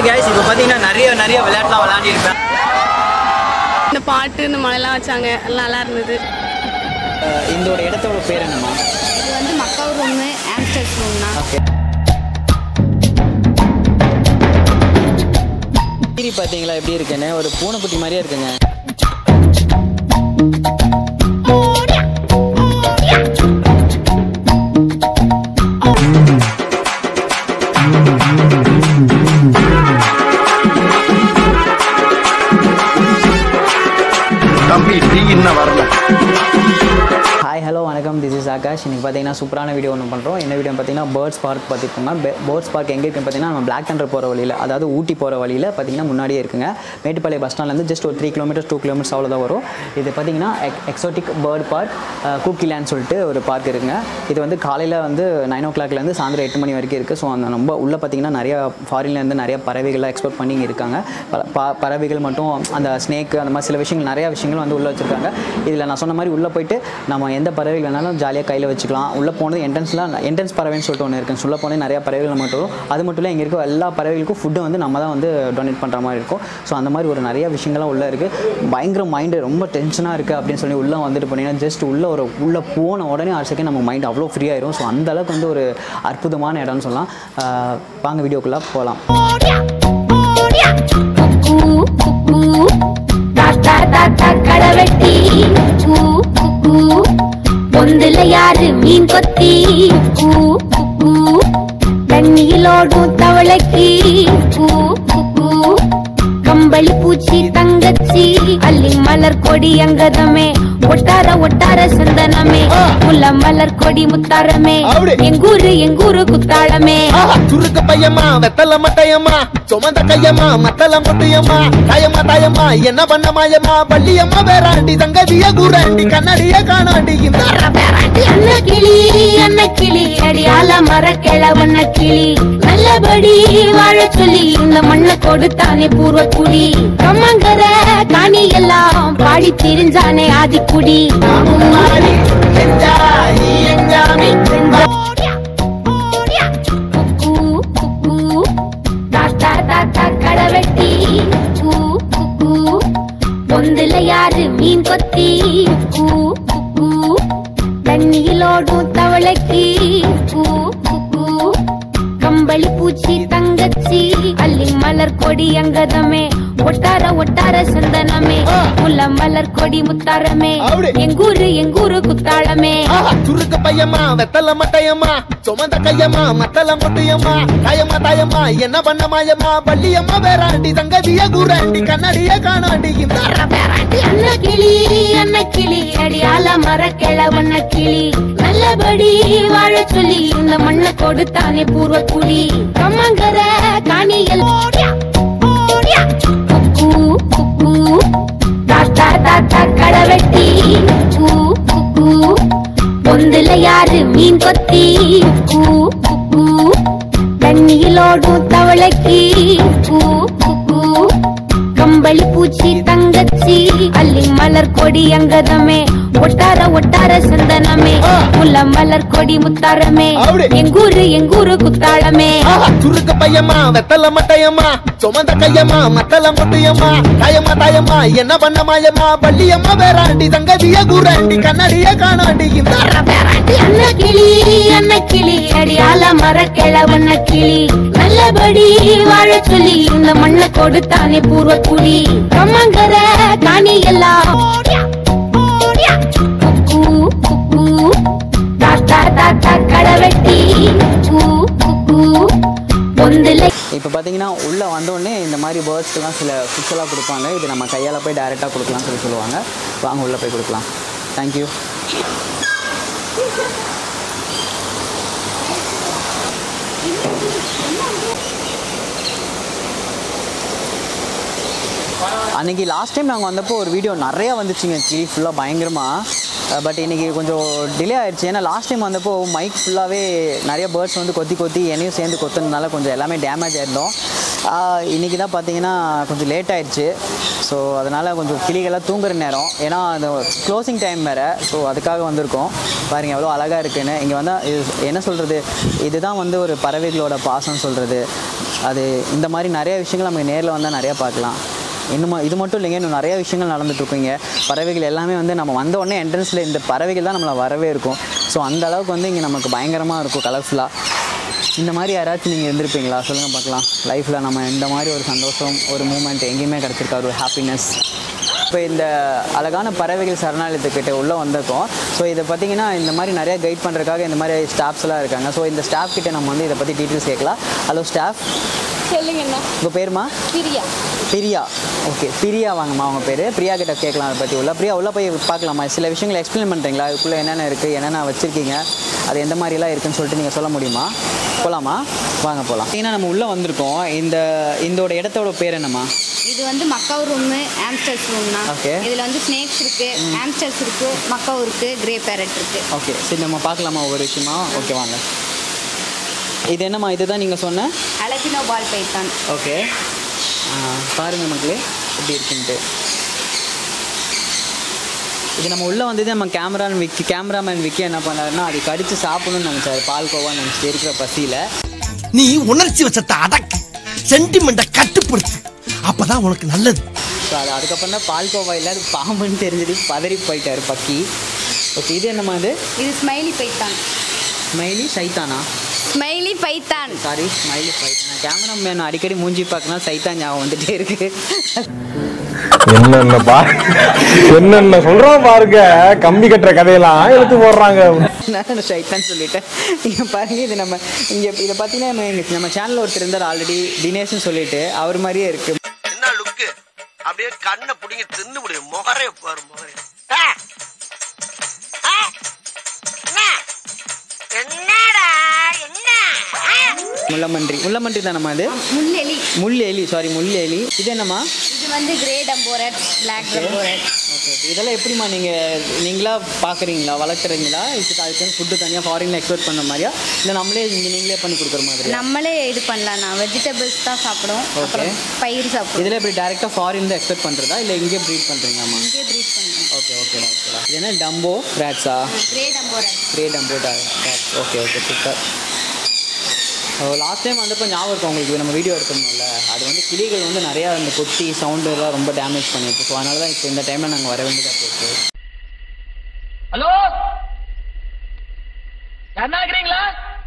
Case இப்போ பார்த்தீங்கன்னா நிறைய நிறைய விளையாட்டுலாம் விளையாடிருப்பேன் இந்த பாட்டு இந்த மழைலாம் வச்சாங்க எல்லாம் நல்லா இருந்தது இந்த இடத்தோட பேர் என்னம்மா இது வந்து மக்கள் ரூமு ஆம்ஸ்டர்ஸ் ரூம்னா ஓகே கீரி பார்த்தீங்களா எப்படி இருக்குன்னு ஒரு பூனைக்குட்டி மாதிரியே இருக்குங்க தம்பி டீ இன்னும் வரல ஹாய் ஹலோ வணக்கம் திஸ் இஸ் ஆகாஷ் இன்னைக்கு பார்த்தீங்கன்னா சூப்பரான வீடியோ ஒன்று பண்ணுறோம் என்ன வீடியோ பார்த்தீங்கன்னா பேர்ட்ஸ் பார்க் பார்த்துக்கோங்க பேர்ட்ஸ் பார்க் எங்கே இருக்குன்னு பார்த்தீங்கன்னா நம்ம பிளாக் தண்டர் போகிற வழியில் அதாவது ஊட்டி போகிற வழியில் பார்த்தீங்கன்னா முன்னாடியே இருக்குங்க மேட்டுப்பாளையம் பஸ் ஸ்டாண்ட்லேருந்து ஜஸ்ட் ஒரு த்ரீ கிலோமீட்டர்ஸ் டூ கிலோமீட்டர்ஸ் அவ்வளோதான் வரும் இது பார்த்தீங்கன்னா எக் எக்ஸோட்டிக் பேர்ட் பார்க் கூக்கிலேண்ட் சொல்லிட்டு ஒரு பார்க் இருக்குங்க இது வந்து காலையில் வந்து நைன் ஓ கிளாக்லேருந்து சாயந்தரம் எட்டு மணி வரைக்கும் இருக்குது ஸோ அந்த ரொம்ப உள்ளே பார்த்தீங்கன்னா நிறையா ஃபாரின்லேருந்து நிறைய பறவைகள்லாம் எக்ஸ்போர்ட் பண்ணி இங்கே இருக்காங்க ப- ப- பறவைகள் மட்டும் அந்த ஸ்னேக் அந்த மாதிரி சில விஷயங்கள் நிறையா விஷயங்கள் வந்து உள்ளே வச்சுருக்காங்க இதில் நான் சொன்ன மாதிரி உள்ளே போயிட்டு நம்ம எந்த பறவைகள் வேணாலும் ஜாலியாக கையில் வச்சுக்கலாம் உள்ளே போனது என்ட்ரன்ஸ்லாம் என்ட்ரன்ஸ் பறவைன்னு சொல்லிட்டு ஒன்று இருக்குது உள்ளே போனது நிறைய பறவைகள் மட்டும் வரும் அது மட்டும் இல்லை இங்கே இருக்க எல்லா பறவைகளுக்கும் ஃபுட்டு வந்து நம்ம தான் வந்து டொனேட் பண்ணுற மாதிரி இருக்கும் ஸோ அந்த மாதிரி ஒரு நிறைய விஷயங்கள்லாம் உள்ளே இருக்குது பயங்கர மைண்டு ரொம்ப டென்ஷனாக இருக்குது அப்படின்னு சொல்லி உள்ளே வந்துட்டு போனீங்கன்னா ஜஸ்ட் உள்ளே ஒரு உள்ளே போன உடனே அடுத்த செகண்ட் நம்ம மைண்ட் அவ்வளோ ஃப்ரீ ஆயிரும் ஸோ அந்த அளவுக்கு வந்து ஒரு அற்புதமான இடம்னு சொல்லலாம் ஆஹ் வாங்க வீடியோக்குள்ளே போகலாம் குக்கு குக்கு தாத்தா தாத்தா களவெட்டி கூ குக்கு பொந்துல யாரு மீன் கொத்தி கூ குக்கு தண்ணியிலோடும் தவளைக்கு கூ குக்கு கம்பளி பூச்சி தங்கச்சி அள்ளி மலர் கொடி அங்கதமே ஒட்டார ஒட்டார சந்தனமே முல்ல மலர் கொடி முத்தாரமே அப்படி. எங்கூரு எங்கூரு குத்தாளமே ஆஹா, சுருக்க பையம்மா வெத்தல மட்டையம்மா சுமந்த கையம்மா மத்தல முட்டையம்மா தாயம்மா தாயம்மா என்ன பண்ண மாயம்மா பள்ளியம்மா வேறாண்டி தங்கதிய கூறாண்டி கண்ணடிய காணாண்டி இந்த அன்ன கிளி அன்ன கிளி அடியால மர கிழவண்ண கிளி நல்லபடி வாழ சொல்லி இந்த மண்ணை கொடுத்தானே பூர்வ குடி கம்மங்கர காணி எல்லாம் பாடி திரிஞ்சானே ஆதிக்குடி மாறி செஞ்சா நீ எஞ்சாமி குக்கு, குக்கு, தாத்தா தாத்தா கடவெட்டி கூ குக்கு பொந்துல யாரு மீன் கொத்தி கூ குக்கு தண்ணியிலோடும் தவளைக்கு கூ குக்கு கம்பளி பூச்சி தங்கச்சி அள்ளி மலர் கொடி அங்கதமே ஒட்டார ஒட்டார சந்தனமே முல்ல மலர் கொடி முத்தாரமே அப்படி. எங்கூரு எங்கூரு குத்தாளமே ஆஹா, சுருக்க பையம்மா வெத்தல மட்டையம்மா சுமந்த கையம்மா மத்தல முட்டையம்மா தாயம்மா தாயம்மா என்ன பண்ண மாயம்மா பள்ளியம்மா வேறாண்டி தங்கதிய கூறாண்டி கண்ணடிய காணாண்டி இந்த அன்ன கிளி அன்ன கிளி அடியால மர கிழவண்ண கிளி நல்லபடி வாழ சொல்லி இந்த மண்ணை கொடுத்தானே பூர்வ குடி கம்மங்கர காணிகள் குக்கு குக்கு தாத்தா தாத்தா கடவெட்டி கூ குக்கு பொந்துல யாரு மீன் கொத்தி கூ குக்கு தண்ணியிலோடும் தவளைக்கு கூ குக்கு கம்பளி பூச்சி தங்கச்சி அள்ளி மலர் கொடி அங்கதமே ஒட்டார ஒட்டார சந்தனமே முல்ல மலர் கொடி முத்தாரமே அப்படி. எங்கூரு எங்கூரு குத்தாளமே ஆஹா, சுருக்க பையம்மா வெத்தல மட்டையம்மா சுமந்த கையம்மா மத்தல முட்டையம்மா தாயம்மா தாயம்மா என்ன பண்ண மாயம்மா பள்ளியம்மா வேறாண்டி தங்கதிய கூறாண்டி கண்ணடிய காணாண்டி இந்த அன்ன கிளி அன்ன கிளி அடியால மர கிழவண்ண கிளி நல்லபடி வாழ சொல்லி இந்த மண்ணை கொடுத்தானே பூர்வ குடி கம்மங்கர காணி எல்லாம் குக்கு குக்கு தாத்தா தாத்தா கடவெட்டி கூ குக்கு பொந்துல இப்போ பார்த்தீங்கன்னா உள்ளே வந்தோடனே இந்த மாதிரி பேர்ட்ஸ்க்குலாம் சில ஃபுட்ஸ்லாம் கொடுப்பாங்க இது நம்ம கையால் போய் டைரெக்டாக கொடுக்கலாம்னு சொல்லி சொல்லுவாங்க வாங்க உள்ளே போய் கொடுக்கலாம் தேங்க்யூ அன்னைக்கு லாஸ்ட் டைம் நாங்கள் வந்தப்போ ஒரு வீடியோ நிறைய வந்துச்சுங்க கிளி ஃபுல்லாக பயங்கரமாக பட் இன்னைக்கு கொஞ்சம் டிலே ஆயிடுச்சு ஏன்னா லாஸ்ட் டைம் வந்தப்போ மைக் ஃபுல்லாகவே நிறைய பேர்ட்ஸ் வந்து கொத்தி கொத்தி என்னையும் சேர்ந்து கொத்துனதுனால கொஞ்சம் எல்லாமே டேமேஜ் ஆயிருந்தோம் ஆஹ் இன்னைக்கு தான் பார்த்தீங்கன்னா கொஞ்சம் லேட் ஆயிடுச்சு ஸோ அதனால் கொஞ்சம் கிளிகள்லாம் தூங்குற நேரம் ஏன்னா அந்த க்ளோசிங் டைம் வேறு ஸோ அதுக்காக வந்திருக்கோம் பாருங்கள் எவ்வளோ அழகாக இருக்குன்னு இங்கே வந்தால் இது என்ன சொல்கிறது இதுதான் வந்து ஒரு பறவைகளோட பாசம் சொல்கிறது அது இந்த மாதிரி நிறைய விஷயங்கள் நம்ம நேரில் வந்தால் நிறையா பார்க்கலாம் இன்னும் இது மட்டும் இல்லைங்க இன்னும் நிறைய விஷயங்கள் நடந்துட்டு இருக்குங்க பறவைகள் எல்லாமே வந்து நம்ம வந்த உடனே என்ட்ரன்ஸில் இந்த பறவைகள் தான் நம்மளை வரவே இருக்கும் ஸோ அந்த அளவுக்கு வந்து இங்கே நமக்கு பயங்கரமாக இருக்கும் கலர்ஃபுல்லாக இந்த மாதிரி யாராச்சும் நீங்கள் இருந்திருப்பீங்களா சொல்லுங்கள் பார்க்கலாம் லைஃப்பில் நம்ம இந்த மாதிரி ஒரு சந்தோஷம் ஒரு மூமெண்ட் எங்கேயுமே கிடச்சிருக்கா ஒரு ஹாப்பினஸ் இப்போ இந்த அழகான பறவைகள் சரணாலயத்துக்கிட்ட உள்ளே வந்திருக்கோம் ஸோ இதை பார்த்தீங்கன்னா இந்த மாதிரி நிறைய கைட் பண்ணுறதுக்காக இந்த மாதிரி ஸ்டாஃப்ஸ்லாம் இருக்காங்க ஸோ இந்த ஸ்டாஃப் கிட்ட நம்ம வந்து இதை பற்றி டீட்டெயில்ஸ் கேட்கலாம் ஹலோ ஸ்டாஃப் சொல்லுங்கண்ணா உங்கள் பேருமா பிரியா பிரியா ஓகே பிரியா வாங்கம்மா அவங்க பேர் பிரியா கிட்ட கேட்கலாம் அதை பற்றி உள்ள பிரியா உள்ளே போய் பார்க்கலாமா சில விஷயங்களை எக்ஸ்பிளைன் பண்ணுறீங்களா அதுக்குள்ளே என்னென்ன இருக்குது என்னென்ன வச்சுருக்கீங்க அது எந்த மாதிரிலாம் இருக்குன்னு சொல்லிட்டு நீங்கள் சொல்ல முடியுமா போகலாமா வாங்க போகலாம் ஏன்னா நம்ம உள்ளே வந்திருக்கோம் இந்த இதோட இடத்தோட பேர் என்னம்மா இது வந்து மக்காவ் ரூமு ஆம்ஸ்டர்ஸ் ரூம்னா Okay. இதுல வந்து ஸ்னேக்ஸ் இருக்கு ஆம்ஸ்டர்ஸ் இருக்கு மக்காவ் இருக்கு கிரே பேரட் இருக்கு ஓகே சரி நம்ம பார்க்கலாமா ஒவ்வொரு விஷயமா ஓகே வாங்க இது என்னம்மா இதுதான் நீங்கள் சொன்ன அலபினோ பால் பைத்தான் ஓகே பாருங்கள் மக்களே எப்படி இருக்குன்ட்டு இது நம்ம உள்ளே வந்தது நம்ம கேமரான் விக்கி கேமராமேன் விக்கி என்ன பண்ணாருன்னா அது கடிச்சு சாப்பிடணும்னு நினச்சாரு பால்கோவா நினச்சிட்டு இருக்கிற பசியில் நீ உணர்ச்சி வச்சத்தை அடக்கு சென்டிமெண்ட்டை கட்டுப்படுத்து அப்பதான் உனக்கு நல்லது ஸோ அது அதுக்கப்புறம் தான் பால்கோவா இல்லை அது பாம்புன்னு தெரிஞ்சது பதறி போயிட்டாரு பக்கி ஓகே இது என்னம்மா இது இது ஸ்மைலி பைத்தான் ஸ்மைலி சைத்தானா ஸ்மைலி பைத்தான் சாரி ஸ்மைலி சைத்தானா கேமராமேன் அடிக்கடி மூஞ்சி பார்க்கணும் சைத்தான் ஞாபகம் வந்துட்டே இருக்கு என்னென்ன பா என்னென்ன சொல்றோம் பாருங்க கம்பி கட்டுற கதையெல்லாம் எடுத்து போடுறாங்க நான் ஷைத்தான் சொல்லிட்டேன் நீங்கள் பாருங்க இது நம்ம இங்கே இதை பார்த்தீங்கன்னா நம்ம எங்க- நம்ம சேனலில் ஒருத்தர் இருந்தார் ஆல்ரெடி தினேஷ்னு சொல்லிட்டு அவர் மாதிரியே இருக்கு என்ன லுக்கு அப்படியே கண்ணை புடிங்கி தின்னு முடியும் முகரே பாரு முகரே என்னடா என்ன முள்ளமன்றி முள்ளமன்றி தானம்மா இது முள்ளெலி முள் எலி சாரி முள் எலி இது என்னம்மா இது வந்து grey dumbo rat black dumbo rat okay இதெல்லாம் எப்படிம்மா நீங்கள் நீங்களா பார்க்குறீங்களா வளர்க்குறீங்களா இது அதுக்கு ஃபுட்டு தனியாக ஃபாரினில் எக்ஸ்போர்ட் பண்ண மாதிரியா இல்லை நம்மளே இங்கே நீங்களே பண்ணி கொடுக்குற மாதிரியா நம்மளே இது பண்ணலாம்ண்ணா வெஜிடபிள்ஸ் தான் சாப்பிடும் அப்புறம் பயிர் சாப்பிடும் இதில் இப்படி டேரெக்டாக ஃபாரின்ல எக்ஸ்பெக்ட் பண்ணுறதா இல்லை இங்கே ப்ரீட் பண்ணுறீங்களாம்மா இங்கே ப்ரீட் பண்ணுறோம் ஓகே ஓகேடா ஓகேடா இது என்ன டம்போ ரேட்ஸா grey dumbo rat grey dumbo rats okay okay super last time வந்தப்போ ஞாபகம் இருக்கும் உங்களுக்கு நம்ம வீடியோ எடுத்திருந்தோம்ல அது வந்து கிளிகள் வந்து நிறையா இந்த கொத்தி சவுண்டு எல்லாம் ரொம்ப டேமேஜ் பண்ணிருக்கு ஸோ அதனால தான் இப்போ இந்த டைமில் நாங்கள் வர வேண்டியதாக போச்சு ஹலோ யாருன்னா இருக்கிறீங்களா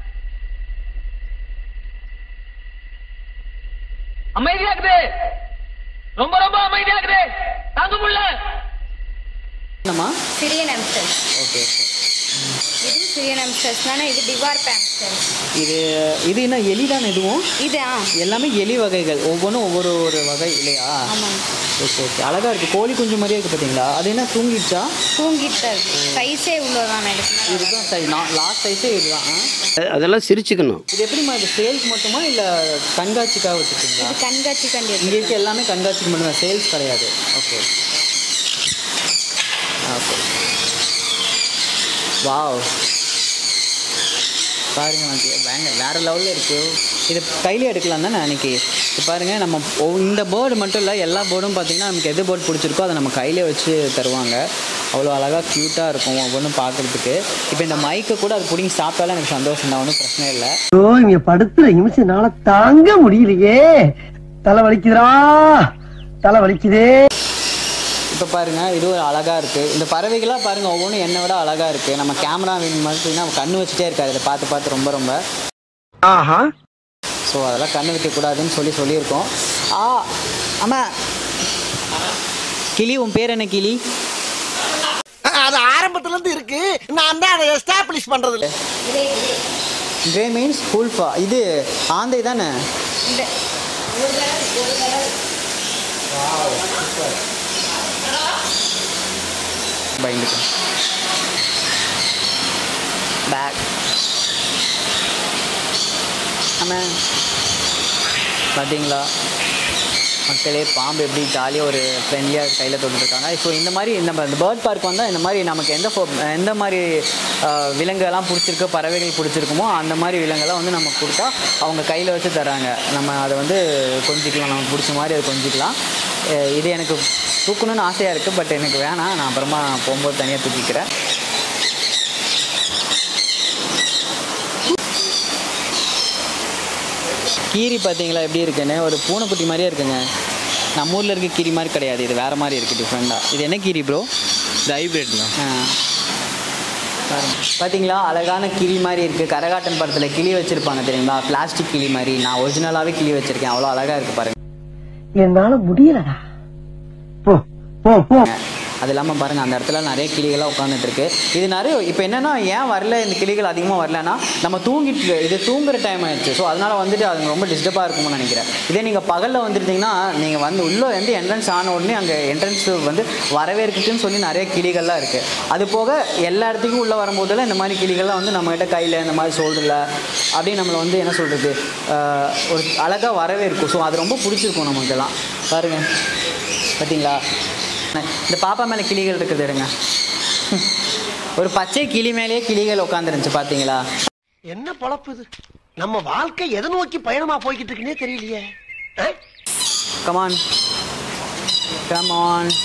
அமைதியா இருக்குது ரொம்ப ரொம்ப அமைதியா இருக்குது தாங்க முடியல என்னம்மா சிரியன் ஆம்ஸ்டர்ஸ் ஓகே இது சிரியன் ஆம்ஸ்டர்ஸ்னா இது டிவார் ஆம்ஸ்டர்ஸ் இது இது என்ன எலி தான் இதுவும் இது ஆ எல்லாமே எலி வகைகள் ஒவ்வொன்றும் ஒவ்வொரு ஒரு வகை இல்லையா ஆமாம் ஓகே ஓகே அழகாக இருக்குது கோழி குஞ்சு மாதிரியே இருக்குது பார்த்தீங்களா அது என்ன தூங்கிடுச்சா தூங்கிட்டு தான் இருக்கு சைஸே இவ்வளோதான் எடுக்கணும் இதுதான் சைஸ் நான் லாஸ்ட் சைஸே இதுதான் ஆ? அதெல்லாம் சிரிச்சுக்கணும் இது எப்படிம்மா இது சேல்ஸ் மட்டுமா இல்லை கண்காட்சிக்காக வச்சுருக்கீங்களா இது கண்காட்சி கண்டி இங்கே இருக்க எல்லாமே கண்காட்சிக்கு மட்டும் சேல்ஸ் கிடையாது ஓகே ஓகே வாவ் பாருங்க எனக்கு வேங்க வேறு லெவலில் இருக்குது இது கையிலே எடுக்கலாம் தானே அன்றைக்கி இப்போ பாருங்கள் நம்ம ஒவ்- இந்த போர்டு மட்டும் இல்லை எல்லா போர்டும் பார்த்தீங்கன்னா நமக்கு எது போர்டு பிடிச்சிருக்கோ அதை நம்ம கையிலே வச்சு தருவாங்க அவ்வளோ அழகாக க்யூட்டாக இருக்கும் ஒவ்வொன்றும் பார்க்குறதுக்கு இப்போ இந்த மைக்கை கூட அது பிடிங்கி சாப்பிட்டாலும் எனக்கு சந்தோஷம் தான் ஒன்றும் பிரச்சனை இல்லை ஐயோ இங்க படுத்துற நிமிஷம்னால தாங்க முடியலையே தலை வலிக்குதுடா தலை வலிக்குதே இப்போ பாருங்க இது ஒரு அழகா இருக்கு இந்த பறவைகளாக பாருங்க ஒவ்வொன்றும் என்னை விட அழகா இருக்கு நம்ம கேமரா பார்த்தீங்கன்னா கண்ணு வச்சுட்டே இருக்காரு இதை பார்த்து பார்த்து ரொம்ப ரொம்ப ஆஹா ஸோ அதெல்லாம் கண்ணு வைக்கக்கூடாதுன்னு சொல்லி சொல்லியிருக்கோம் ஆ ஆமா கிளி உன் பேர் என்ன கிளி அது ஆரம்பத்துல இருந்து இருக்கு நான் தான் அதை எஸ்டாப்ளிஷ் பண்றது இல்ல கிரே மீன்ஸ் ஃபுல்ஃபா இது ஆந்தை தானே பயந்துக்கு பேக் ஆமாம் பார்த்தீங்களா மக்களே பாம்பு எப்படி ஜாலியாக ஒரு ஃப்ரெண்ட்லியாக கையில் தொட்டுருக்காங்க ஸோ இந்த மாதிரி நம்ம இந்த பேர்ட் பார்க் வந்தால் இந்த மாதிரி நமக்கு எந்த ஃபோ- எந்த மாதிரி ஆஹ், விலங்குலாம் பிடிச்சிருக்கோ பறவைகள் பிடிச்சிருக்குமோ அந்த மாதிரி விலங்கெல்லாம் வந்து நம்ம கொடுத்தா அவங்க கையில் வச்சு தராங்க நம்ம அதை வந்து கொஞ்சிக்கலாம் நமக்கு பிடிச்ச மாதிரி அதை கொஞ்சிக்கலாம் அஹ், இது எனக்கு தூக்கணும்னு ஆசையாக இருக்குது பட் எனக்கு வேணாம் நான் அப்புறமா போகும்போது தனியாக தூக்கிக்கிறேன் கீரி பார்த்தீங்களா எப்படி இருக்குன்னு ஒரு பூனைக்குட்டி மாதிரியே இருக்குங்க நம்ம ஊரில் இருக்க கீரி மாதிரி கிடையாது இது வேறு மாதிரி இருக்குது டிஃப்ரெண்ட்டாக இது என்ன கீரி ப்ரோ இது ஹைபிரிட்ண்ணா பார்த்தீங்களா அழகான கிளி மாதிரி இருக்குது கரகாட்டன் படத்தில் கிளி வச்சுருப்பாங்க தெரியுங்களா பிளாஸ்டிக் கிளி மாதிரி நான் ஒரிஜினலாகவே கிளி வச்சுருக்கேன் அவ்வளோ அழகாக இருக்குது பாருங்க என்னால முடியலடா போ போ போ அது இல்லாமல் பாருங்கள் அந்த இடத்துல நிறைய கிளிகளாக உட்காந்துட்டு இருக்கு இது நிறைய இப்போ என்னென்னா ஏன் வரல இந்த கிளிகள் அதிகமாக வரலன்னா நம்ம தூங்கிட்டு இது தூங்குற டைம் ஆயிடுச்சு ஸோ அதனால வந்துட்டு அது ரொம்ப டிஸ்டர்பாக இருக்கும்னு நினைக்கிறேன் இதே நீங்கள் பகலில் வந்துருந்தீங்கன்னா நீங்கள் வந்து உள்ளே வந்து என்ட்ரன்ஸ் ஆன உடனே அங்கே என்ட்ரன்ஸ் வந்து வரவேற்குன்னு சொல்லி நிறைய கிளிகள்லாம் இருக்குது அது போக எல்லா இடத்துக்கும் உள்ளே வரும்போதெல்லாம் இந்த மாதிரி கிளிகள்லாம் வந்து நம்மகிட்ட கையில் இந்த மாதிரி ஷோல்டரில் அப்படியே நம்மளை வந்து என்ன சொல்கிறது ஒரு அழகாக வரவே இருக்கும் ஸோ அது ரொம்ப பிடிச்சிருக்கும் நமக்கெல்லாம் பாருங்கள் பார்த்தீங்களா இந்த பாப்பா மேலே கிளிகள் இருக்குது இருங்க ஒரு பச்சை கிளி மேலேயே கிளிகள் உட்காந்துருந்துச்சு பார்த்தீங்களா என்ன பொழப்பு இது நம்ம வாழ்க்கை எதை நோக்கி பயணமா போய்கிட்டு இருக்குன்னே தெரியலையே ஆ? கமான் கமான்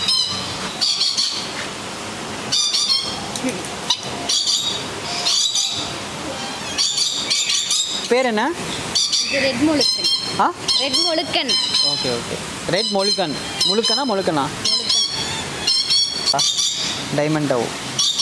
பேர் என்ன இது ரெட் முழுக்கன் ஆ ரெட் முழுக்கன் ஓகே ஓகே ரெட் மொழுக்கன் முழுக்கனா மொழுக்கனா டைமண்ட் டவ்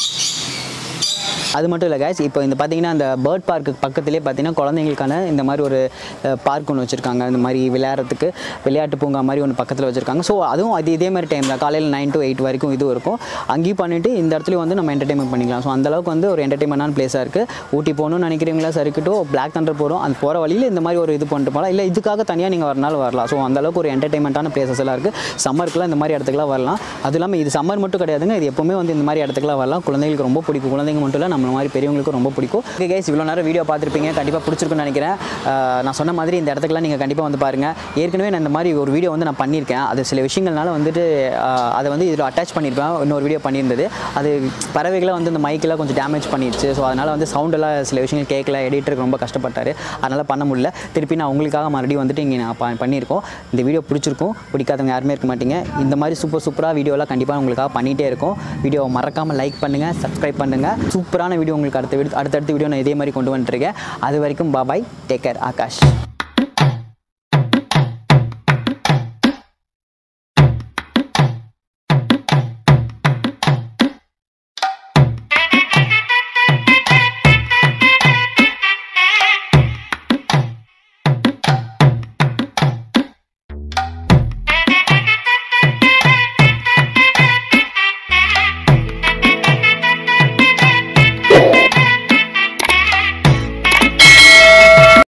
அது மட்டும் இல்லை guys இப்போ இந்த பார்த்தீங்கன்னா அந்த பேர்ட் பார்க்கு பக்கத்துலேயே பார்த்தீங்கன்னா குழந்தைங்களுக்கான இந்த மாதிரி ஒரு பார்க் ஒன்று வச்சுருக்காங்க இந்த மாதிரி விளையாடுறதுக்கு விளையாட்டு பூங்கா மாதிரி ஒன்று பக்கத்தில் வச்சுருக்காங்க ஸோ அதுவும் அது இதே மாதிரி டைம் தான் காலையில் நைன் to எயிட் வரைக்கும் இது இருக்கும் அங்கேயும் பண்ணிவிட்டு இந்த இடத்துலையும் வந்து நம்ம என்டர்டைன்மெண்ட் பண்ணிக்கலாம் ஸோ அந்தளவுக்கு வந்து ஒரு என்டர்டைன்மெண்டான பிளேஸாக இருக்குது ஊட்டி போகணும்னு நினைக்கிறீங்களா சரிக்கட்டும் பிளாக் தண்டர் போகிறோம் அந்த போகிற வழியில் இந்த மாதிரி ஒரு இது பண்ணிட்டு போகலாம் இல்லை இதுக்காக தனியாக நீங்கள் வரனாலும் வரலாம் ஸோ அந்தளவுக்கு ஒரு என்டர்டைன்மெண்ட்டான பிளேசஸ் எல்லாம் இருக்குது சம்மருக்குலாம் இந்த மாதிரி இடத்துக்குலாம் வரலாம் அது இல்லாமல் இது சம்மர் மட்டும் கிடையாதுங்க இது எப்போவுமே வந்து இந்த மாதிரி இடத்துக்குலாம் வரலாம் குழந்தைங்களுக்கு ரொம்ப பிடிக்கும் குழந்தைங்க மட்டும் இல்லை நம்ம மாதிரி பெரியவங்களுக்கும் ரொம்ப பிடிக்கும் ஓகே கைஸ் இவ்வளோ நேரம் வீடியோ பார்த்துருப்பீங்க கண்டிப்பாக பிடிச்சிருக்குன்னு நினைக்கிறேன் ஆஹ் நான் சொன்ன மாதிரி இந்த இடத்துக்குலாம் நீங்கள் கண்டிப்பாக வந்து பாருங்கள் ஏற்கனவே நான் இந்த மாதிரி ஒரு வீடியோ வந்து நான் பண்ணியிருக்கேன் அது சில விஷயங்கள்னால வந்துட்டு ஆஹ் அதை வந்து இதில் அட்டாச் பண்ணியிருப்பேன் இன்னொரு வீடியோ பண்ணியிருந்தது அது பறவைகளை வந்து இந்த மைக்கெல்லாம் கொஞ்சம் டேமேஜ் பண்ணிடுச்சு ஸோ அதனால் வந்து சவுண்டெல்லாம் சில விஷயங்கள் கேட்கல எடிட்டருக்கு ரொம்ப கஷ்டப்பட்டார் அதனால் பண்ண முடியல திருப்பி நான் உங்களுக்காக மறுபடியும் வந்துட்டு இங்கே நான் ப- பண்ணியிருக்கோம் இந்த வீடியோ பிடிச்சிருக்கும் பிடிக்காதவங்க யாருமே இருக்க மாட்டீங்க இந்த மாதிரி சூப்பர் சூப்பராக வீடியோலாம் கண்டிப்பாக உங்களுக்காக பண்ணிகிட்டே இருக்கும் வீடியோவை மறக்காமல் லைக் பண்ணுங்கள் சப்ஸ்கிரைப் பண்ணுங்கள் சூப்பரான வீடியோ உங்களுக்கு அடுத்த வீடியோ அடுத்தடுத்த வீடியோ நான் இதே மாதிரி கொண்டு வந்துட்டுருக்கேன் அது வரைக்கும் பாபாய் டேக் கேர் ஆகாஷ்